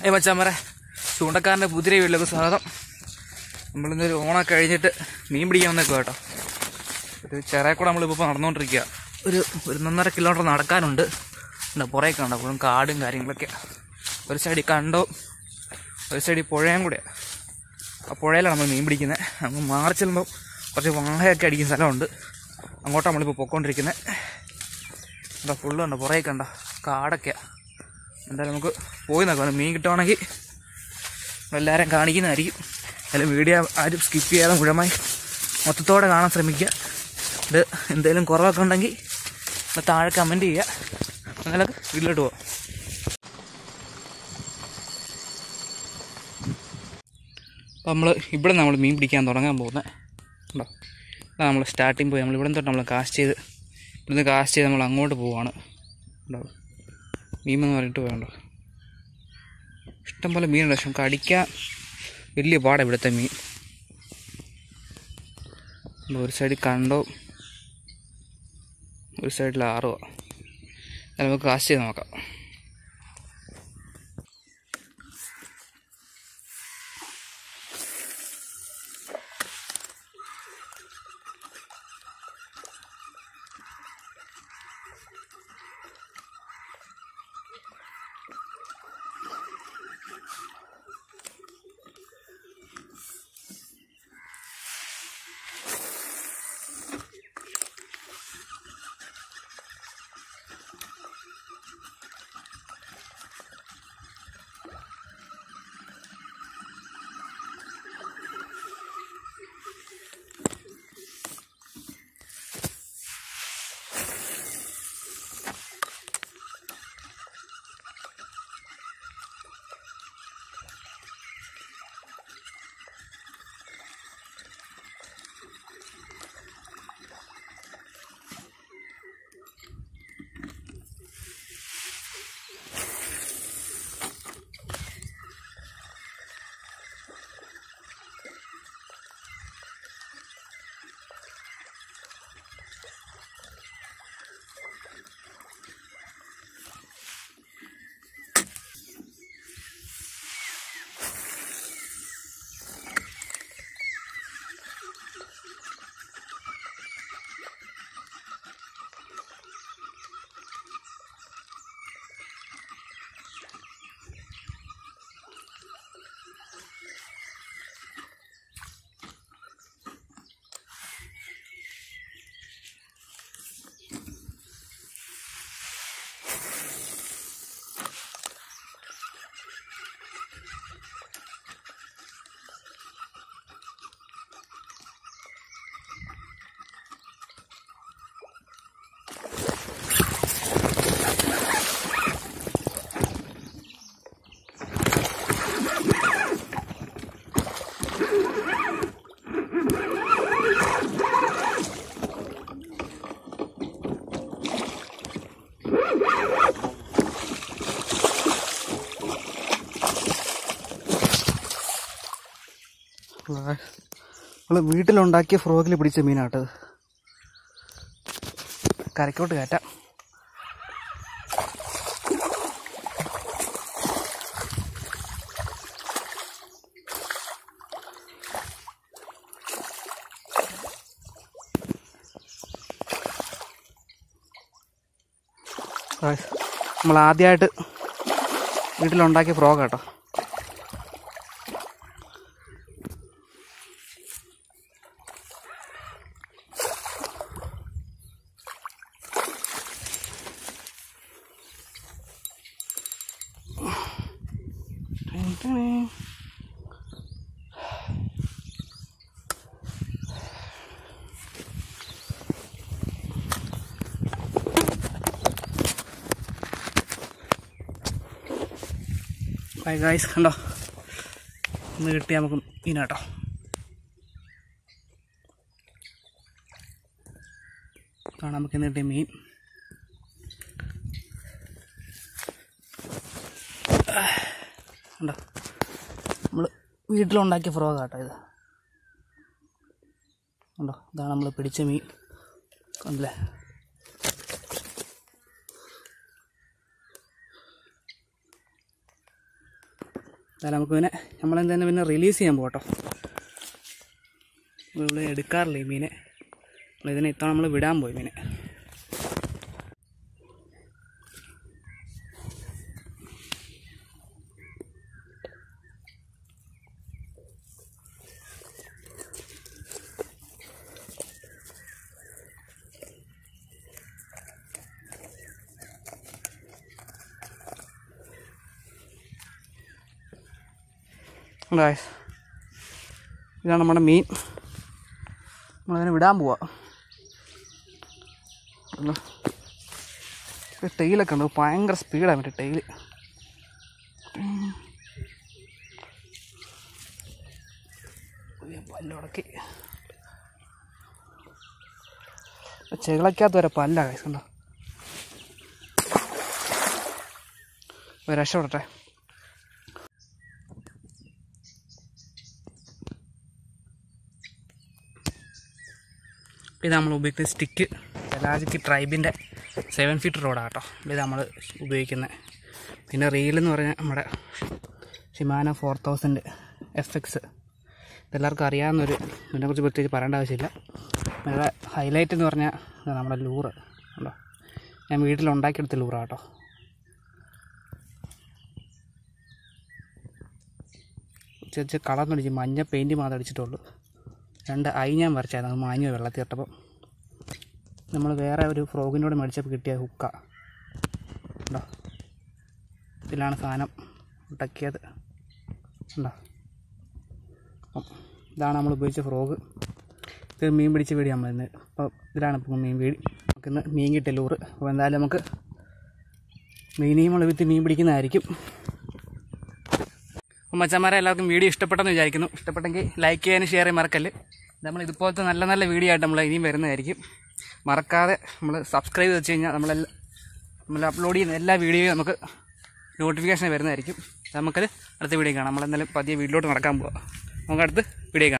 ഏ മച്ചാമറെ ചൂണ്ടക്കാരൻ്റെ പുതിയ വീട്ടിലേക്ക് സ്വാഗതം നമ്മളിന്നൊരു ഓണൊക്കെ കഴിഞ്ഞിട്ട് മീൻ പിടിക്കാൻ വന്നേക്കോ കേട്ടോ ഒരു ചെറിയ കൂടെ നമ്മളിപ്പോൾ ഇപ്പോൾ നടന്നുകൊണ്ടിരിക്കുക ഒരു ഒരു ഒന്നര കിലോമീറ്റർ നടക്കാനുണ്ട് ഉണ്ട് പുറകെ കണ്ടോ അപ്പോഴും കാടും കാര്യങ്ങളൊക്കെ ഒരു സൈഡിൽ കണ്ടോ ഒരു സൈഡിൽ പുഴയും കൂടെ ആ പുഴയിലാണ് നമ്മൾ മീൻ പിടിക്കുന്നത് അങ്ങ് മാറി ചെല്ലുമ്പോൾ കുറച്ച് വാഴയൊക്കെ അടിക്കുന്ന സ്ഥലമുണ്ട് അങ്ങോട്ടാണ് നമ്മളിപ്പോൾ പൊക്കോണ്ടിരിക്കുന്നത് എന്താ ഫുള്ള് കണ്ടോ പുറകെ കണ്ടോ കാടൊക്കെയാ എന്തായാലും നമുക്ക് പോയി നോക്കാം മീൻ കിട്ടുവാണെങ്കിൽ എല്ലാവരും കാണിക്കുന്നതായിരിക്കും അതിൽ വീഡിയോ ആരും സ്കിപ്പ് ചെയ്യാതെ മുഴുവൻ മൊത്തത്തോടെ കാണാൻ ശ്രമിക്കുക ഇത് എന്തെങ്കിലും കുറവൊക്കെ ഉണ്ടെങ്കിൽ ഒന്ന് താഴെ കമൻറ്റ് ചെയ്യുക എന്നാലും വീട്ടിലോട്ട് പോവാം അപ്പോൾ നമ്മൾ ഇവിടെ നമ്മൾ മീൻ പിടിക്കാൻ തുടങ്ങാൻ പോകുന്നത് ഉണ്ടോ അതാണ് നമ്മൾ സ്റ്റാർട്ടിങ് പോയി നമ്മൾ ഇവിടെ തൊട്ട് നമ്മൾ കാസ്റ്റ് ചെയ്ത് ഇവിടുന്ന് കാസ്റ്റ് ചെയ്ത് നമ്മൾ അങ്ങോട്ട് പോവാണ് ഉണ്ടോ മീൻ എന്ന് പറഞ്ഞിട്ട് പോയണ്ടോ ഇഷ്ടംപോലെ മീനുണ്ട് പക്ഷെ നമുക്ക് അടിക്കാൻ വലിയ പാടാണ് ഇവിടുത്തെ മീൻ ഉണ്ടോ, ഒരു സൈഡിൽ കണ്ടോ ഒരു സൈഡിൽ ആറോ അത് നമുക്ക് കാസ്റ്റ് ചെയ്ത് നോക്കാം നമ്മൾ വീട്ടിലുണ്ടാക്കിയ ഫ്രോഗിൽ പിടിച്ച മീനാട്ടത് കരക്കോട്ട് കയറ്റാം നമ്മൾ ആദ്യമായിട്ട് വീട്ടിലുണ്ടാക്കിയ ഫ്രോഗ് കേട്ടോ ബൈ ഗായ്സ് കണ്ടോ ഇന്ന് കിട്ടിയ നമുക്ക് മീനാട്ടോ കാണാം നമുക്ക് ഇന്ന് കിട്ടിയ മീൻ കണ്ടോ നമ്മൾ വീട്ടിലുണ്ടാക്കിയ ഫ്രോഗ് കേട്ടോ ഇത് കണ്ടോ ഇതാണ് നമ്മൾ പിടിച്ച മീൻ കണ്ടില്ലേ അതായത് നമുക്ക് പിന്നെ നമ്മളെന്തായാലും പിന്നെ റിലീസ് ചെയ്യാൻ പോകട്ടോ ഇവിടെ എടുക്കാറില്ല ഈ മീനെ നമ്മളിതിനെ ഇത്തവണ നമ്മൾ വിടാൻ പോയി മീനെ ഗായ്സ് ഇതാണ് നമ്മുടെ മീൻ നമ്മളതിനെ വിടാൻ പോവാ ഒന്ന് ടെയിലൊക്കെ ഉണ്ട് ഭയങ്കര സ്പീഡാണ് മറ്റേ ടെയില് പല്ലുടക്കി ചെകളയ്ക്കകത്ത് വരെ പല്ല കൈസ് ഉണ്ടോ ഒരു രക്ഷപ്പെടട്ടെ ഇത് നമ്മൾ ഉപയോഗിക്കുന്ന സ്റ്റിക്ക് പെലാജിക്ക് ട്രൈബിൻ്റെ സെവൻ ഫീറ്റ് റോഡാണ് കേട്ടോ ഇത് നമ്മൾ ഉപയോഗിക്കുന്നത് പിന്നെ റീൽ എന്ന് പറഞ്ഞാൽ നമ്മുടെ Shimano four thousand F X ഇതെല്ലാവർക്കും അറിയാവുന്നൊരു ഇതിനെക്കുറിച്ച് പ്രത്യേകിച്ച് പറയേണ്ട ആവശ്യമില്ല നമ്മുടെ ഹൈലൈറ്റ് എന്ന് പറഞ്ഞാൽ ഇതാ നമ്മുടെ ലൂറ് ഉണ്ടോ ഞാൻ വീട്ടിൽ ഉണ്ടാക്കിയെടുത്ത ലൂറാണ് കേട്ടോ ചെറിയ കളർ അടിച്ച് മഞ്ഞ പെയിൻറ്റ് മാത്രം അടിച്ചിട്ടുള്ളൂ രണ്ട് ഐ ഞാൻ വരച്ചായിരുന്നു അത് മാഞ്ഞു പോയി വെള്ളത്തിൽ ഇട്ടപ്പോൾ നമ്മൾ വേറെ ഒരു ഫ്രോഗിനോട് മേടിച്ചപ്പോൾ കിട്ടിയ ഹുക്ക ഉണ്ടോ ഇതിലാണ് സാധനം ഉടക്കിയത് ഉണ്ടോ അപ്പം ഇതാണ് നമ്മൾ ഉപയോഗിച്ച ഫ്രോഗ് ഇത് മീൻ പിടിച്ച വീടി നമ്മൾ ഇന്ന് അപ്പോൾ ഇതിലാണ് ഇപ്പോൾ മീൻ വീടി നമുക്കിന്ന് മീൻ കിട്ടിയ ലൂറ് അപ്പോൾ എന്തായാലും നമുക്ക് മീനിയും വിത്ത് മീൻ പിടിക്കുന്നതായിരിക്കും അപ്പോൾ മച്ചന്മാരെ എല്ലാവർക്കും വീഡിയോ ഇഷ്ടപ്പെട്ടെന്ന് വിചാരിക്കുന്നു ഇഷ്ടപ്പെട്ടെങ്കിൽ ലൈക്ക് ചെയ്യാനും ഷെയർ ചെയ്യാൻ മറക്കല്ല് നമ്മൾ ഇതുപോലത്തെ നല്ല നല്ല വീഡിയോ ആയിട്ട് നമ്മൾ ഇനിയും വരുന്നതായിരിക്കും മറക്കാതെ നമ്മൾ സബ്സ്ക്രൈബ് ചെയ്ത് വെച്ച് കഴിഞ്ഞാൽ നമ്മളെല്ലാം നമ്മൾ അപ്ലോഡ് ചെയ്യുന്ന എല്ലാ വീഡിയോയും നമുക്ക് നോട്ടിഫിക്കേഷൻ വരുന്നതായിരിക്കും നമുക്കത് അടുത്ത വീഡിയോ കാണാം നമ്മളെന്തായാലും പതിയെ വീട്ടിലോട്ട് നടക്കാൻ പോവാം നമുക്ക് അടുത്ത് വീഡിയോ കാണാം